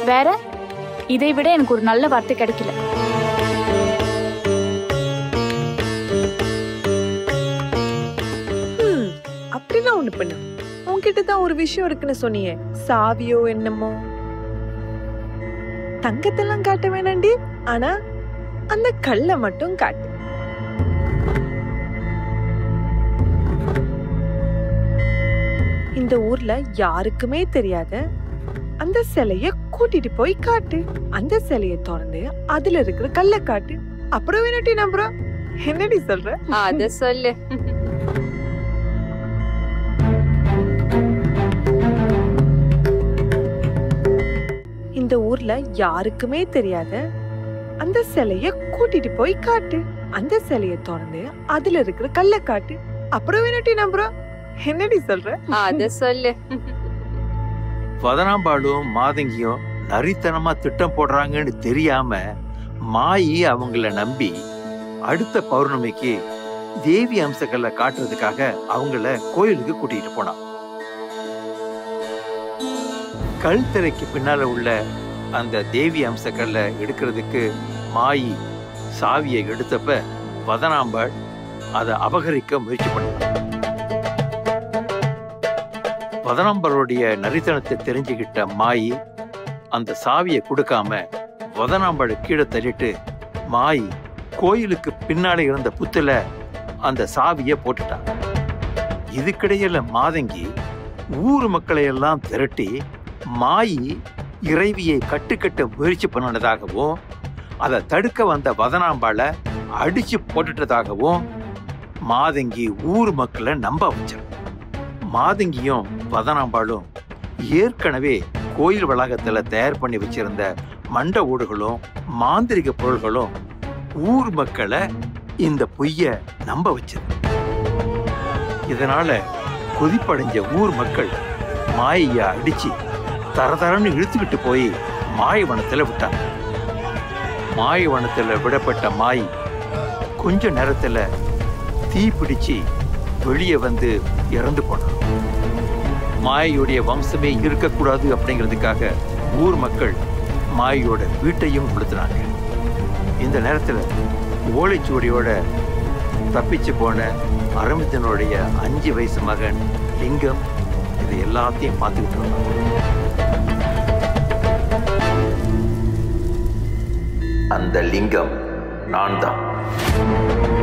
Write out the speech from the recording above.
வேற இதை விட எனக்கு ஒரு நல்ல வார்த்தை கிடைக்கல ஹம், அப்படின்னா ஒண்ணு பண்ணு உன்கிட்ட தான் ஒரு விஷயம் இருக்குன்னு சொன்னியே சாவியோ என்னமோ தங்கத்தெல்லாம் காட்ட வேணாண்டி ஆனா அந்த கல்லை மட்டும் காட்டு இந்த ஊர்ல யாருக்குமே தெரியாத அந்த சிலைய கூட்டிட்டு போய் காட்டு அந்த சிலைய திறந்து அதுல இருக்கிற கல்லை காட்டு அப்புறம் வேணாட்டி நம்புறோம் என்னடி சொல்ற அத சொல்லு இந்த ஊர்ல யாருக்குமே தெரியாத அந்த சிலைய கூட்டிட்டு போய் காட்டு அந்த சிலைய திறந்து அதுல இருக்கிற கல்லை காட்டு அப்புறம் வேணாட்டி நம்புறோம் என்னடி சொல்ற அத சொல்லு வதனாம்பாளும் மாதங்கியும் நரித்தனமா திட்டம் போடுறாங்கன்னு தெரியாம மாயி அவங்கள நம்பி அடுத்த பௌர்ணமிக்கு தேவி அம்சங்களை காட்டுறதுக்காக அவங்கள கோயிலுக்கு கூட்டிட்டு போனான் கல் திரைக்கு பின்னால உள்ள அந்த தேவி அம்சக்கல்ல எடுக்கிறதுக்கு மாயி சாவியை எடுத்தப்ப வதனாம்பாள் அதை அபகரிக்க முயற்சி பண்ணான் வதனாம்பருடைய நரித்தனத்தை தெரிஞ்சுக்கிட்ட மாயி அந்த சாவியை கொடுக்காம வதனாம்பழ கீழே தள்ளிட்டு மாயி கோயிலுக்கு பின்னாலே இருந்த புத்துல அந்த சாவியை போட்டுட்டான் இதுக்கிடையில மாதங்கி ஊர் மக்களை எல்லாம் திரட்டி மாயி இறைவியை கட்டுக்கட்ட முயற்சி பண்ணினதாகவும் அதை தடுக்க வந்த வதனாம்பாள அடிச்சு போட்டுட்டதாகவும் மாதங்கி ஊர் மக்களை நம்ப வச்சான் மாதங்கியும் வதனாம்பாளும் ஏற்கனவே கோயில் வளாகத்துல தயார் பண்ணி வச்சிருந்த மண்ட ஓடுகளும் மாந்திரிக பொருள்களும் ஊர் மக்களை இந்த பொய்ய நம்ப வச்சது இதனால கொதிப்படைஞ்ச ஊர் மக்கள் மாயைய அடிச்சு தரதரன்னு இழுத்துக்கிட்டு போய் மாயவனத்துல விட்டாங்க மாயவனத்துல விடப்பட்ட மாய் கொஞ்ச நேரத்துல தீ பிடிச்சு வெளியே வந்து இறந்து போனான் மாயையுடைய வம்சமே இருக்கக்கூடாது அப்படிங்கிறதுக்காக ஊர் மக்கள் மாயையோட வீட்டையும் கொளுத்துனாங்க இந்த நேரத்துல ஓலைச்சுவடியோட தப்பிச்சு போன அரவிந்தனுடைய அஞ்சு வயசு மகன் லிங்கம் இது எல்லாத்தையும் பார்த்துக்கிட்டு இருந்தான் அந்த லிங்கம் நான் தான்